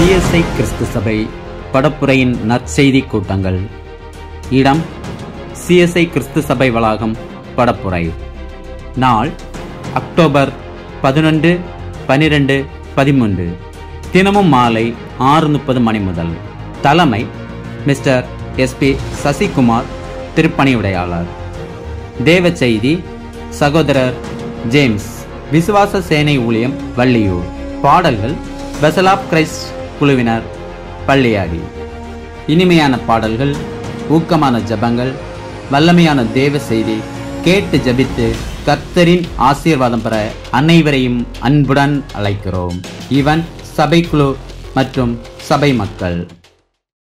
CSI கிறிஸ்து சபை படப்புரையின் நற்செய்தி கூட்டங்கள் இடம் சிஎஸ்ஐ கிறிஸ்து சபை வளாகம் படப்புரை நாள் அக்டோபர் பதினொன்று பனிரெண்டு பதிமூன்று தினமும் மாலை ஆறு முப்பது மணி முதல் தலைமை மிஸ்டர் எஸ்பி சசிகுமார் திருப்பணியுடையாளர் தேவ செய்தி சகோதரர் ஜேம்ஸ் விசுவாச சேனை ஊழியம் வள்ளியூர் பாடல்கள் பெசல் ஆஃப் கிரைஸ்ட் குழுவினர் பள்ளியாடி இனிமையான பாடல்கள் ஊக்கமான ஜபங்கள் வல்லமையான தேவ செய்தி கேட்டு ஜபித்து கர்த்தரின் ஆசீர்வாதம் பெற அனைவரையும் அன்புடன் அழைக்கிறோம் இவன் சபைக்குழு மற்றும் சபை மக்கள்